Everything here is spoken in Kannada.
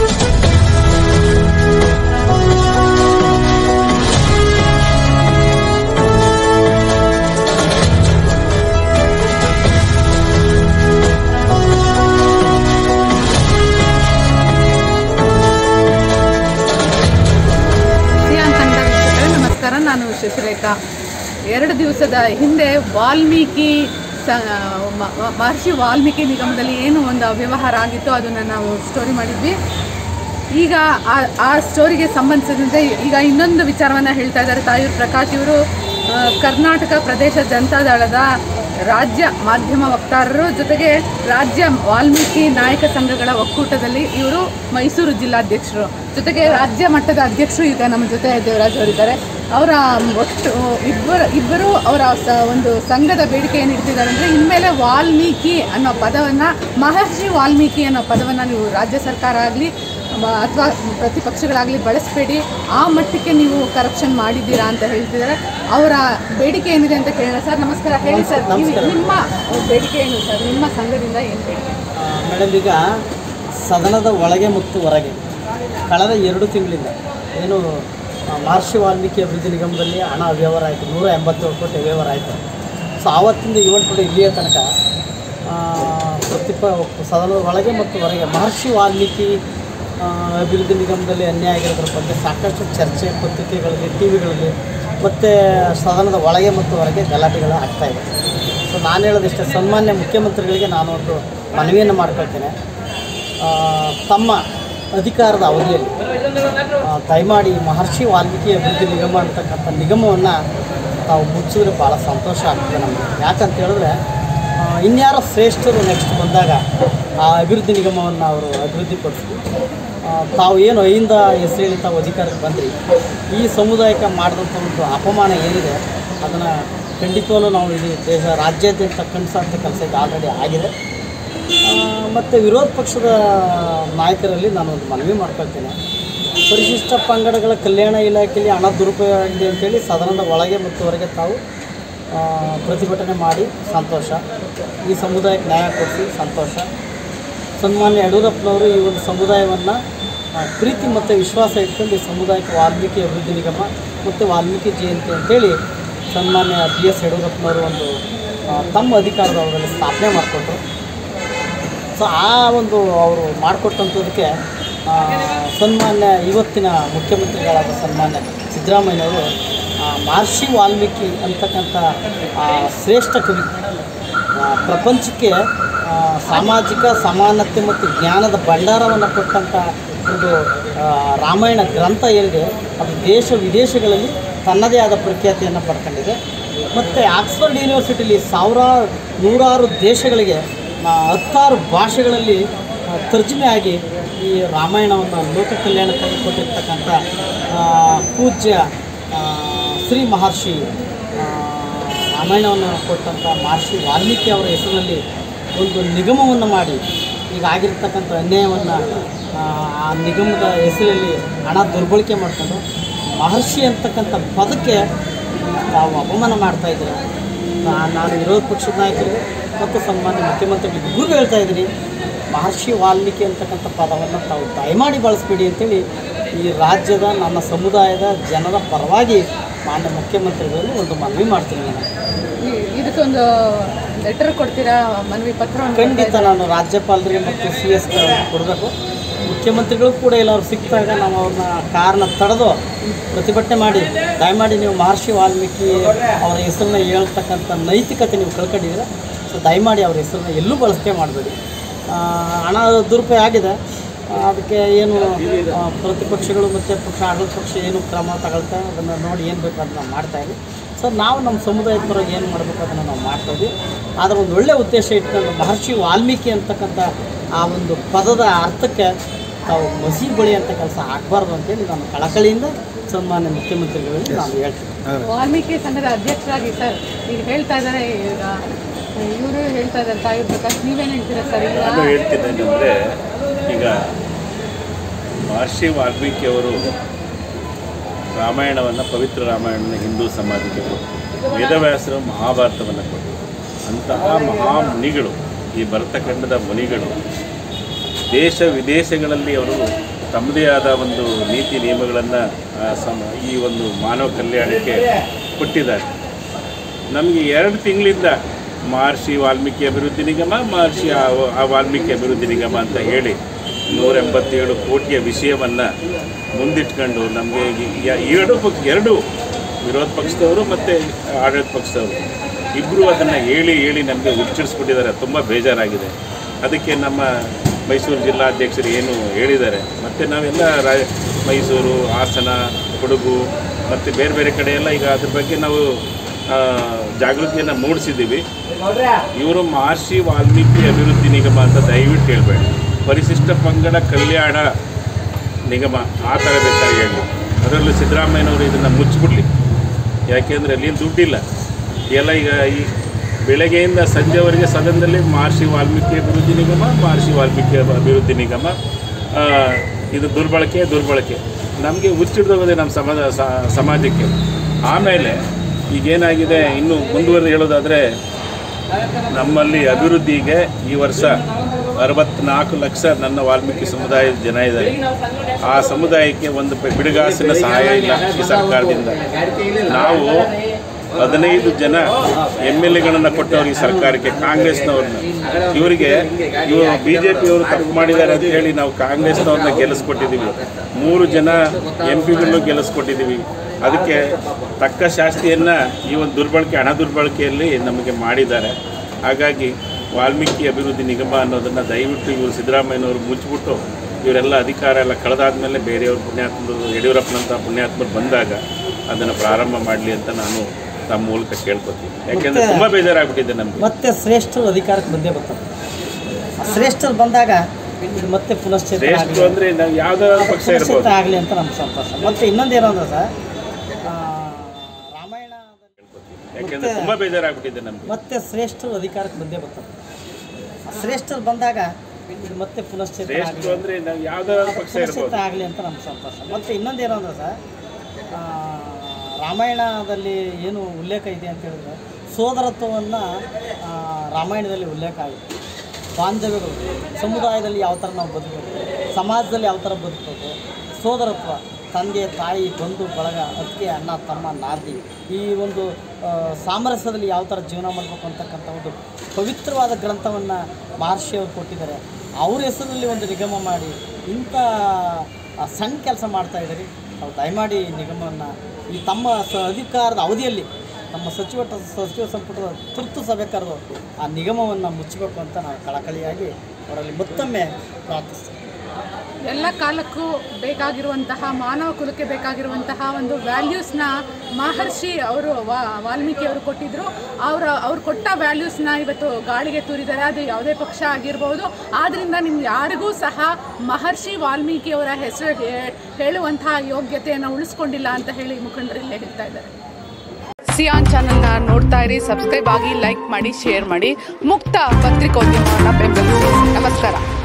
ಸಿಯಾನ್ ಕನ್ನಡ ವೀಕ್ಷಕರೇ ನಮಸ್ಕಾರ ನಾನು ಶಶಿರೇಖಾ ಎರಡು ದಿವಸದ ಹಿಂದೆ ವಾಲ್ಮೀಕಿ ಸ ಮ- ಮ- ಮಹರ್ಷಿ ವಾಲ್ಮೀಕಿ ನಿಗಮದಲ್ಲಿ ಏನು ಒಂದು ಅವ್ಯವಹಾರ ಆಗಿತ್ತು ಅದನ್ನು ನಾವು ಸ್ಟೋರಿ ಮಾಡಿದ್ವಿ ಈಗ ಆ ಆ ಸ್ಟೋರಿಗೆ ಸಂಬಂಧಿಸಿದಂತೆ ಈಗ ಇನ್ನೊಂದು ವಿಚಾರವನ್ನು ಹೇಳ್ತಾ ಇದ್ದಾರೆ ತಾಯೂರು ಪ್ರಕಾಶ್ ಇವರು ಆ, ಕರ್ನಾಟಕ ಪ್ರದೇಶ ಜನತಾದಳದ ರಾಜ್ಯ ಮಾಧ್ಯಮ ವಕ್ತಾರರು ಜೊತೆಗೆ ರಾಜ್ಯ ವಾಲ್ಮೀಕಿ ನಾಯಕ ಸಂಘಗಳ ಒಕ್ಕೂಟದಲ್ಲಿ ಇವರು ಮೈಸೂರು ಜಿಲ್ಲಾಧ್ಯಕ್ಷರು ಜೊತೆಗೆ ರಾಜ್ಯ ಮಟ್ಟದ ಅಧ್ಯಕ್ಷರು ಈಗ ನಮ್ಮ ಜೊತೆ ದೇವರಾಜ್ ಅವರಿದ್ದಾರೆ ಅವರ ಒಟ್ಟು ಇಬ್ಬರು ಇಬ್ಬರು ಅವರ ಸ- ಒಂದು ಸಂಘದ ಬೇಡಿಕೆ ಏನು ಇಡ್ತಿದ್ದಾರೆ ಅಂದರೆ ಇನ್ಮೇಲೆ ವಾಲ್ಮೀಕಿ ಅನ್ನೋ ಪದವನ್ನು ಮಹರ್ಷಿ ವಾಲ್ಮೀಕಿ ಅನ್ನೋ ಪದವನ್ನು ನೀವು ರಾಜ್ಯ ಸರ್ಕಾರ ಆಗಲಿ ಅಥವಾ ಪ್ರತಿಪಕ್ಷಗಳಾಗಲಿ ಬಳಸಬೇಡಿ ಆ ಮಟ್ಟಕ್ಕೆ ನೀವು ಕರಪ್ಷನ್ ಮಾಡಿದ್ದೀರಾ ಅಂತ ಹೇಳ್ತಿದ್ದಾರೆ ಅವರ ಬೇಡಿಕೆ ಏನಿದೆ ಅಂತ ಕೇಳೋಣ ಸರ್ ನಮಸ್ಕಾರ ಹೇಳಿ ಸರ್ ನೀವು- ನಿಮ್ಮ ಬೇಡಿಕೆ ಏನು ಸರ್ ನಿಮ್ಮ ಸಂಘದಿಂದ ಏನು ಬೇಡಿಕೆ ಮೇಡಮ್ ಈಗ ಸದನದ ಒಳಗೆ ಮತ್ತು ಹೊರಗೆ ಕಳೆದ ಎರಡು ತಿಂಗಳಿಂದ ಏನು ಆ, ಮಹರ್ಷಿ ವಾಲ್ಮೀಕಿ ಅಭಿವೃದ್ಧಿ ನಿಗಮದಲ್ಲಿ ಹಣ ಅವ್ಯವಹಾರ ಆಯಿತು ನೂರ ಎಂಬತ್ತೇಳು ಕೋಟಿ ಅವ್ಯವಹಾರ ಆಯಿತು ಸೊ ಆವತ್ತಿಂದ ಇವತ್ತು ಇಲ್ಲಿಯ ತನಕ ಆ, ಪ್ರತಿಪ ಸದನದ ಒಳಗೆ ಮತ್ತು ಹೊರಗೆ ಮಹರ್ಷಿ ವಾಲ್ಮೀಕಿ ಆ, ಅಭಿವೃದ್ಧಿ ನಿಗಮದಲ್ಲಿ ಅನ್ಯಾಯ ಆಗಿರೋದ್ರ ಬಗ್ಗೆ ಸಾಕಷ್ಟು ಚರ್ಚೆ ಪತ್ರಿಕೆಗಳಲ್ಲಿ ಟಿ ವಿಗಳಲ್ಲಿ ಮತ್ತು ಸದನದ ಒಳಗೆ ಮತ್ತು ಹೊರಗೆ ಗಲಾಟೆಗಳು ಆಗ್ತಾ ಇದೆ ಸೊ ನಾನು ಹೇಳೋದಿಷ್ಟೇ ಸನ್ಮಾನ್ಯ ಮುಖ್ಯಮಂತ್ರಿಗಳಿಗೆ ನಾನು ಒಂದು ಮನವಿಯನ್ನು ಮಾಡ್ಕೊಳ್ತೇನೆ ಆ, ತಮ್ಮ ಅಧಿಕಾರದ ಅವಧಿಯಲ್ಲಿ ಆ, ದಯಮಾಡಿ ಮಹರ್ಷಿ ವಾಲ್ಮೀಕಿ ಅಭಿವೃದ್ಧಿ ನಿಗಮ ಅಂತಕ್ಕಂಥ ನಿಗಮವನ್ನು ತಾವು ಮುಚ್ಚಿದ್ರೆ ಭಾಳ ಸಂತೋಷ ಆಗ್ತದೆ ನಮಗೆ ಯಾಕಂತ ಹೇಳಿದ್ರೆ ಆ, ಇನ್ಯಾರೋ ಶ್ರೇಷ್ಠರು ನೆಕ್ಸ್ಟ್ ಬಂದಾಗ ಆ ಅಭಿವೃದ್ಧಿ ನಿಗಮವನ್ನು ಅವರು ಅಭಿವೃದ್ಧಿಪಡಿಸಿ ಆ, ತಾವು ಏನು ಐಯಿಂದ ಹೆಸರೇಳಿ ತಾವು ಅಧಿಕಾರಕ್ಕೆ ಬಂದ್ರಿ ಈ ಸಮುದಾಯಕ್ಕೆ ಮಾಡಿದಂಥ ಒಂದು ಅಪಮಾನ ಏನಿದೆ ಅದನ್ನು ಖಂಡಿತವಾಗ್ಲೂ ನಾವು ಇಡೀ ದೇಶ ರಾಜ್ಯಾದ್ಯಂತ ಕಣಿಸೋಂಥ ಕೆಲಸ ಇದು ಆಲ್ರೆಡಿ ಆಗಿದೆ ಮತ್ತು ವಿರೋಧ ಪಕ್ಷದ ನಾಯಕರಲ್ಲಿ ನಾನು ಒಂದು ಮನವಿ ಮಾಡ್ಕೊಳ್ತೇನೆ ಪರಿಶಿಷ್ಟ ಪಂಗಡಗಳ ಕಲ್ಯಾಣ ಇಲಾಖೆಯಲ್ಲಿ ಹಣ ದುರುಪಯೋಗ ಆಗಿದೆ ಅಂತೇಳಿ ಸದನದ ಒಳಗೆ ಮತ್ತು ಹೊರಗೆ ತಾವು ಆ, ಪ್ರತಿಭಟನೆ ಮಾಡಿ ಸಂತೋಷ ಈ ಸಮುದಾಯಕ್ಕೆ ನ್ಯಾಯ ಕೊಡಿಸಿ ಸಂತೋಷ ಸನ್ಮಾನ್ಯ ಯಡಿಯೂರಪ್ಪನವರು ಈ ಒಂದು ಸಮುದಾಯವನ್ನು ಪ್ರೀತಿ ಮತ್ತು ವಿಶ್ವಾಸ ಇಟ್ಕೊಂಡು ಈ ಸಮುದಾಯಕ್ಕೆ ವಾಲ್ಮೀಕಿ ಅಭಿವೃದ್ಧಿ ನಿಗಮ ಮತ್ತು ವಾಲ್ಮೀಕಿ ಜಯಂತಿ ಅಂತೇಳಿ ಸನ್ಮಾನ್ಯ ಬಿ ಎಸ್ ಯಡಿಯೂರಪ್ಪನವರು ಒಂದು ಆ, ತಮ್ಮ ಅಧಿಕಾರದ ಅವರಲ್ಲಿ ಸ್ಥಾಪನೆ ಮಾಡಿಕೊಟ್ರು ಸೊ ಆ ಒಂದು ಅವರು ಮಾಡಿಕೊಟ್ಟಂಥದಕ್ಕೆ ಆ, ಸನ್ಮಾನ್ಯ ಇವತ್ತಿನ ಮುಖ್ಯಮಂತ್ರಿಗಳಾದ ಸನ್ಮಾನ್ಯ ಸಿದ್ದರಾಮಯ್ಯನವರು ಆ, ಮಹರ್ಷಿ ವಾಲ್ಮೀಕಿ ಅಂತಕ್ಕಂಥ ಆ, ಶ್ರೇಷ್ಠ ಕವಿ ಆ, ಪ್ರಪಂಚಕ್ಕೆ ಆ, ಸಾಮಾಜಿಕ ಸಮಾನತೆ ಮತ್ತು ಜ್ಞಾನದ ಭಂಡಾರವನ್ನು ಕೊಟ್ಟಂಥ ಒಂದು ಆ, ರಾಮಾಯಣ ಗ್ರಂಥ ಏನಿದೆ ಅದು ದೇಶ ವಿದೇಶಗಳಲ್ಲಿ ತನ್ನದೇ ಆದ ಪ್ರಖ್ಯಾತಿಯನ್ನು ಪಡ್ಕೊಂಡಿದೆ ಮತ್ತು ಆಕ್ಸ್ಫರ್ಡ್ ಯೂನಿವರ್ಸಿಟಿಲಿ ಸಾವಿರಾರು ನೂರಾರು ದೇಶಗಳಿಗೆ ಆ, ಹತ್ತಾರು ಭಾಷೆಗಳಲ್ಲಿ ಆ, ತರ್ಜುಮೆ ಆಗಿ ಈ ರಾಮಾಯಣವನ್ನು ಲೋಕ ಕಲ್ಯಾಣ ತೆಗೆದುಕೊಟ್ಟಿರ್ತಕ್ಕಂಥ ಆ, ಪೂಜ್ಯ ಆ, ಶ್ರೀ ಮಹರ್ಷಿ ಆ, ರಾಮಾಯಣವನ್ನು ಕೊಟ್ಟಂಥ ಮಹರ್ಷಿ ವಾಲ್ಮೀಕಿ ಅವರ ಹೆಸರಿನಲ್ಲಿ ಒಂದು ನಿಗಮವನ್ನು ಮಾಡಿ ಈಗ ಆಗಿರ್ತಕ್ಕಂಥ ಅನ್ಯಾಯವನ್ನು ಆ ನಿಗಮದ ಹೆಸರಲ್ಲಿ ಹಣ ದುರ್ಬಳಕೆ ಮಾಡ್ಕೊಂಡು ಮಹರ್ಷಿ ಅಂತಕ್ಕಂಥ ಪದಕ್ಕೆ ತಾವು ಅಪಮಾನ ಮಾಡ್ತಾ ಇದ್ದೀರ ನಾ- ನಾನು ವಿರೋಧ ಪಕ್ಷದ ನಾಯಕರಿಗೆ ಮತ್ತು ಸನ್ಮಾನ್ಯ ಮುಖ್ಯಮಂತ್ರಿಗಳಿಗೆ ಇಬ್ಬರಿಗೂ ಹೇಳ್ತಾ ಇದ್ದೀನಿ ಮಹರ್ಷಿ ವಾಲ್ಮೀಕಿ ಅಂತಕ್ಕಂಥ ಪದವನ್ನು ತಾವು ದಯಮಾಡಿ ಬಳಸಬೇಡಿ ಅಂತೇಳಿ ಈ ರಾಜ್ಯದ ನನ್ನ ಸಮುದಾಯದ ಜನರ ಪರವಾಗಿ ಮಾನ್ಯ ಮುಖ್ಯಮಂತ್ರಿಗಳಲ್ಲಿ ಒಂದು ಮನವಿ ಮಾಡ್ತೀನಿ ನಾನು ಈ- ಇದಕ್ಕೊಂದು ಲೆಟರ್ ಕೊಡ್ತೀರಾ ಮನವಿ ಪತ್ರವನ್ನು ಖಂಡಿತ ನಾನು ರಾಜ್ಯಪಾಲರಿಗೆ ಮತ್ತು ಸಿ ಎಸ್ ಕೊಡಬೇಕು ಮುಖ್ಯಮಂತ್ರಿಗಳು ಕೂಡ ಎಲ್ಲರೂ ಸಿಕ್ಕಿದಾಗ ನಾವು ಅವ್ರನ್ನ ಕಾರಣ ತಡೆದು ಪ್ರತಿಭಟನೆ ಮಾಡಿ ದಯಮಾಡಿ ನೀವು ಮಹರ್ಷಿ ವಾಲ್ಮೀಕಿ ಅವರ ಹೆಸರನ್ನ ಹೇಳ್ತಕ್ಕಂಥ ನೈತಿಕತೆ ನೀವು ಕಳ್ಕೊಂಡಿದ್ದೀರ ಸೊ ದಯಮಾಡಿ ಅವ್ರ ಹೆಸರನ್ನ ಎಲ್ಲೂ ಬಳಕೆ ಮಾಡಬೇಡಿ ಹಣ ದುರುಪಯೋಗ ಆಗಿದೆ ಆ, ಅದಕ್ಕೆ ಏನು ಆ, ಪ್ರತಿಪಕ್ಷಗಳು ಮತ್ತು ಪಕ್ಷ ಆಡಳಿತ ಪಕ್ಷ ಏನು ಕ್ರಮ ತಗೊಳ್ತಾ ಅದನ್ನು ನೋಡಿ ಏನು ಬೇಕು ಅದನ್ನು ಮಾಡ್ತಾ ಇದ್ದೀವಿ ಸೊ ನಾವು ನಮ್ಮ ಸಮುದಾಯದ ಪರವಾಗಿ ಏನು ಮಾಡಬೇಕು ಅದನ್ನು ನಾವು ಮಾಡ್ತಾ ಇದ್ವಿ ಆದರೆ ಒಂದು ಒಳ್ಳೆಯ ಉದ್ದೇಶ ಇಟ್ಕೊಂಡು ಮಹರ್ಷಿ ವಾಲ್ಮೀಕಿ ಅಂತಕ್ಕಂಥ ಆ ಒಂದು ಪದದ ಅರ್ಥಕ್ಕೆ ತಾವು ಮಸಿ ಬಳಿಯಂಥ ಕೆಲಸ ಆಗಬಾರ್ದು ಅಂತೇಳಿ ನಾನು ಕಳಕಳಿಯಿಂದ ಸನ್ಮಾನ್ಯ ಮುಖ್ಯಮಂತ್ರಿಗಳಲ್ಲಿ ನಾನು ಹೇಳ್ತೀನಿ ವಾಲ್ಮೀಕಿ ಸಂಘದ ಅಧ್ಯಕ್ಷರಾಗಿ ಸರ್ ಈಗ ಹೇಳ್ತಾ ಇದ್ದಾರೆ ಈಗ ಇವರು ಹೇಳ್ತಾ ಇದ್ದಾರೆ ತಾಯಿ ಪ್ರಕಾಶ್ ನೀವೇನು ಹೇಳ್ತೀರಾ ಸರ್ ಈಗ ನಾನು ಹೇಳ್ತಿದ್ದೇನೆಂದರೆ ಈಗ ಮಹರ್ಷಿ ವಾಲ್ಮೀಕಿ ಅವರು ರಾಮಾಯಣವನ್ನು ಪವಿತ್ರ ರಾಮಾಯಣನ ಹಿಂದೂ ಸಮಾಜಕ್ಕೆ ಕೊಟ್ಟರು ವೇದವ್ಯಾಸರು ಮಹಾಭಾರತವನ್ನು ಕೊಟ್ಟರು ಅಂತಹ ಮಹಾ ಮುನಿಗಳು ಈ ಭರತಖಂಡದ ಮುನಿಗಳು ದೇಶ ವಿದೇಶಗಳಲ್ಲಿ ಅವರು ತಮ್ಮದೇ ಆದ ಒಂದು ನೀತಿ ನಿಯಮಗಳನ್ನು ಸಮ ಈ ಒಂದು ಮಾನವ ಕಲ್ಯಾಣಕ್ಕೆ ಕೊಟ್ಟಿದ್ದಾರೆ ನಮಗೆ ಎರಡು ತಿಂಗಳಿಂದ ಮಹರ್ಷಿ ವಾಲ್ಮೀಕಿ ಅಭಿವೃದ್ಧಿ ನಿಗಮ ಮಹರ್ಷಿ ಆ- ಆ ವಾಲ್ಮೀಕಿ ಅಭಿವೃದ್ಧಿ ನಿಗಮ ಅಂತ ಹೇಳಿ ನೂರ ಎಂಬತ್ತೇಳು ಕೋಟಿಯ ವಿಷಯವನ್ನು ಮುಂದಿಟ್ಕೊಂಡು ನಮಗೆ ಎರಡು ಪಕ್ಷ ಎರಡು ವಿರೋಧ ಪಕ್ಷದವರು ಮತ್ತು ಆಡಳಿತ ಪಕ್ಷದವರು ಇಬ್ಬರು ಅದನ್ನು ಹೇಳಿ ಹೇಳಿ ನಮಗೆ ಉಚ್ಚರಿಸ್ಬಿಟ್ಟಿದ್ದಾರೆ ತುಂಬ ಬೇಜಾರಾಗಿದೆ ಅದಕ್ಕೆ ನಮ್ಮ ಮೈಸೂರು ಜಿಲ್ಲಾಧ್ಯಕ್ಷರು ಏನು ಹೇಳಿದ್ದಾರೆ ಮತ್ತು ನಾವೆಲ್ಲ ರಾ ಮೈಸೂರು ಹಾಸನ ಕೊಡಗು ಮತ್ತು ಬೇರೆ ಬೇರೆ ಕಡೆ ಎಲ್ಲ ಈಗ ಅದ್ರ ಬಗ್ಗೆ ನಾವು ಆ, ಜಾಗೃತಿಯನ್ನು ಮೂಡಿಸಿದ್ದೀವಿ ಇವರು ಮಹರ್ಷಿ ವಾಲ್ಮೀಕಿ ಅಭಿವೃದ್ಧಿ ನಿಗಮ ಅಂತ ದಯವಿಟ್ಟು ಹೇಳಬೇಡಿ ಪರಿಶಿಷ್ಟ ಪಂಗಡ ಕಲ್ಯಾಣ ನಿಗಮ ಆ ಥರ ಬೇಕಾದ್ರೆ ಹೇಳಿ ಅದರಲ್ಲೂ ಸಿದ್ದರಾಮಯ್ಯನವರು ಇದನ್ನು ಮುಚ್ಚಿಬಿಡ್ಲಿ ಯಾಕೆಂದರೆ ಅಲ್ಲಿ ದುಡ್ಡಿಲ್ಲ ಎಲ್ಲ ಈಗ ಈ ಬೆಳಗ್ಗೆಯಿಂದ ಸಂಜೆವರೆಗೆ ಸದನದಲ್ಲಿ ಮಹರ್ಷಿ ವಾಲ್ಮೀಕಿ ಅಭಿವೃದ್ಧಿ ನಿಗಮ ಮಹರ್ಷಿ ವಾಲ್ಮೀಕಿ ಅಭ- ಅಭಿವೃದ್ಧಿ ನಿಗಮ ಆ, ಇದು ದುರ್ಬಳಕೆ ದುರ್ಬಳಕೆ ನಮಗೆ ಹುಚ್ಚಿಡ್ದೋಗಿದೆ ನಮ್ಮ ಸಮಾಜ ಸ- ಸಮಾಜಕ್ಕೆ ಆಮೇಲೆ ಈಗೇನಾಗಿದೆ ಇನ್ನು ಮುಂದುವರೆದು ಹೇಳೋದಾದರೆ ನಮ್ಮಲ್ಲಿ ಅಭಿವೃದ್ಧಿಗೆ ಈ ವರ್ಷ ಅರವತ್ನಾಲ್ಕು ಲಕ್ಷ ನನ್ನ ವಾಲ್ಮೀಕಿ ಸಮುದಾಯದ ಜನ ಇದ್ದಾರೆ ಆ ಸಮುದಾಯಕ್ಕೆ ಒಂದು ಪೆ- ಬಿಡುಗಾಸಿನ ಸಹಾಯ ಇಲ್ಲ ಈ ಸರ್ಕಾರದಿಂದ ನಾವು ಹದಿನೈದು ಜನ ಎಮ್ ಎಲ್ ಎಗಳನ್ನು ಕೊಟ್ಟವ್ರು ಈ ಸರ್ಕಾರಕ್ಕೆ ಕಾಂಗ್ರೆಸ್ನವ್ರನ್ನ ಇವರಿಗೆ ಇವರು ಬಿ ಜೆ ಪಿಯವರು ತಪ್ಪು ಮಾಡಿದ್ದಾರೆ ಅಂತ ಹೇಳಿ ನಾವು ಕಾಂಗ್ರೆಸ್ನವ್ರನ್ನ ಗೆಲ್ಲಿಸ್ಕೊಟ್ಟಿದ್ದೀವಿ ಮೂರು ಜನ ಎಂ ಪಿಗಳನ್ನು ಗೆಲ್ಲಿಸ್ಕೊಟ್ಟಿದ್ದೀವಿ ಅದಕ್ಕೆ ತಕ್ಕ ಶಾಸ್ತಿಯನ್ನು ಈ ಒಂದು ದುರ್ಬಳಕೆ ಹಣ ದುರ್ಬಳಕೆಯಲ್ಲಿ ನಮಗೆ ಮಾಡಿದ್ದಾರೆ ಹಾಗಾಗಿ ವಾಲ್ಮೀಕಿ ಅಭಿವೃದ್ಧಿ ನಿಗಮ ಅನ್ನೋದನ್ನು ದಯವಿಟ್ಟು ಇವರು ಸಿದ್ದರಾಮಯ್ಯನವರು ಮುಚ್ಚಿಬಿಟ್ಟು ಇವರೆಲ್ಲ ಅಧಿಕಾರ ಎಲ್ಲ ಕಳೆದಾದ್ಮೇಲೆ ಬೇರೆಯವ್ರ ಪುಣ್ಯಾತ್ಮರು ಯಡಿಯೂರಪ್ಪನಂಥ ಪುಣ್ಯಾತ್ಮರು ಬಂದಾಗ ಅದನ್ನು ಪ್ರಾರಂಭ ಮಾಡಲಿ ಅಂತ ನಾನು ತಮ್ಮ ಮೂಲಕ ಕೇಳ್ಕೊತೀನಿ ಯಾಕೆಂದರೆ ತುಂಬ ಬೇಜಾರಾಗ್ಬಿಟ್ಟಿದೆ ನಮಗೆ ಮತ್ತೆ ಶ್ರೇಷ್ಠರು ಅಧಿಕಾರಕ್ಕೆ ಬಂದೇ ಬರ್ತಾರೆ ಆ ಶ್ರೇಷ್ಠರು ಬಂದಾಗ ಇದು ಮತ್ತೆ ಪುನಶ್ಚೇತನ ಶ್ರೇಷ್ಠರು ಆಗಲಿ ಅಂದರೆ ನಾವು ಯಾವುದಾದ್ರು ಪಕ್ಷ ಇರ್ಬೋದು ಪುನಶ್ಚೇತನ ಆಗಲಿ ಅಂತ ನಮ್ಮ ಸಂತೋಷ ಮತ್ತೆ ಇನ್ನೊಂದೇನು ಅಂದ್ರೆ ಸರ್ ಆ, ರಾಮಾಯಣದಲ್ಲಿ ಯಾಕೆಂದರೆ ತುಂಬ ಬೇಜಾರಾಗ್ಬಿಟ್ಟಿದೆ ನಮಗೆ ಮತ್ತೆ ಶ್ರೇಷ್ಠರು ಅಧಿಕಾರಕ್ಕೆ ಬಂದೇ ಬರ್ತಾರೆ ಆ ಶ್ರೇಷ್ಠರು ಬಂದಾಗ ಇದು ಮತ್ತೆ ಪುನಶ್ಚೇತನ ಶ್ರೇಷ್ಠರು ಆಗಲಿ ಅಂದರೆ ನಾವು ಯಾವುದಾದ್ರು ಪಕ್ಷ ಇರ್ಬೋದು ಪುನಶ್ಚೇತನ ಆಗಲಿ ಅಂತ ನಮ್ಮ ಸಂತೋಷ ಮತ್ತೆ ಇನ್ನೊಂದೇನು ಅಂದ್ರೆ ಸರ್ ಆ, ರಾಮಾಯಣದಲ್ಲಿ ಏನು ಉಲ್ಲೇಖ ಇದೆ ಅಂತ ಹೇಳಿದ್ರೆ ಸೋದರತ್ವವನ್ನು ರಾಮಾಯಣದಲ್ಲಿ ಉಲ್ಲೇಖ ಆಗಿದೆ ಬಾಂಧವ್ಯಗಳು ಸಮುದಾಯದಲ್ಲಿ ಯಾವ ಥರ ನಾವು ಬದುಕಬೇಕು ಸಮಾಜದಲ್ಲಿ ಯಾವ ಥರ ಬದುಕಬೇಕು ಸೋದರತ್ವ ತಂದೆ ತಾಯಿ ಬಂಧು ಬಳಗ ಅತ್ತಿಗೆ ಅಣ್ಣ ತಮ್ಮ ನಾದಿ ಈ ಒಂದು ಆ, ಸಾಮರಸ್ಯದಲ್ಲಿ ಯಾವ ಥರ ಜೀವನ ಮಾಡಬೇಕು ಅಂತಕ್ಕಂಥ ಒಂದು ಪವಿತ್ರವಾದ ಗ್ರಂಥವನ್ನು ಮಹರ್ಷಿಯವರು ಕೊಟ್ಟಿದ್ದಾರೆ ಅವ್ರ ಹೆಸರಲ್ಲಿ ಒಂದು ನಿಗಮ ಮಾಡಿ ಇಂಥ ಆ, ಸಣ್ಣ ಕೆಲಸ ಮಾಡ್ತಾ ಇದ್ದೀರಿ ತಾವು ದಯಮಾಡಿ ಈ ನಿಗಮವನ್ನು ಈ ತಮ್ಮ ಸ ಅಧಿಕಾರದ ಅವಧಿಯಲ್ಲಿ ನಮ್ಮ ಸಚಿವ ಸಚಿವ ಸಂಪುಟದ ತುರ್ತು ಸಭೆ ಕರೆದು ಆ ನಿಗಮವನ್ನು ಮುಚ್ಚಬೇಕು ಅಂತ ನಾವು ಕಳಕಳಿಯಾಗಿ ಅವರಲ್ಲಿ ಮತ್ತೊಮ್ಮೆ ಪ್ರಾರ್ಥಿಸ್ತೀವಿ ಎಲ್ಲ ಕಾಲಕ್ಕೂ ಬೇಕಾಗಿರುವಂತಹ ಮಾನವ ಕುಲಕ್ಕೆ ಬೇಕಾಗಿರುವಂತಹ ಒಂದು ವ್ಯಾಲ್ಯೂಸ್ನ ಮಹರ್ಷಿ ಅವರು ವಾಲ್ಮೀಕಿ ಅವರು ಕೊಟ್ಟಿದ್ರು ಅವರ ಅವ್ರು ಕೊಟ್ಟ ವ್ಯಾಲ್ಯೂಸ್ನ ಇವತ್ತು ಗಾಳಿಗೆ ತೂರಿದ್ದಾರೆ ಅದು ಯಾವುದೇ ಪಕ್ಷ ಆಗಿರ್ಬೋದು ಆದ್ದರಿಂದ ನಿಮ್ಗೆ ಯಾರಿಗೂ ಸಹ ಮಹರ್ಷಿ ವಾಲ್ಮೀಕಿ ಅವರ ಹೆಸರು ಹೇ- ಹೇಳುವಂತಹ ಯೋಗ್ಯತೆಯನ್ನು ಉಳಿಸ್ಕೊಂಡಿಲ್ಲ ಅಂತ ಹೇಳಿ ಮುಖಂಡರಲ್ಲೇ ಹೇಳ್ತಾ ಇದ್ದಾರೆ ಸಿಯಾನ್ ಚಾನಲ್ನ ನೋಡ್ತಾ ಇರಿ ಸಬ್ಸ್ಕ್ರೈಬ್ ಆಗಿ ಲೈಕ್ ಮಾಡಿ ಶೇರ್ ಮಾಡಿ ಮುಕ್ತ ಪತ್ರಿಕೋದ್ಯಮವನ್ನು ಬೆಂಬಲಿಸಿ ನಮಸ್ಕಾರ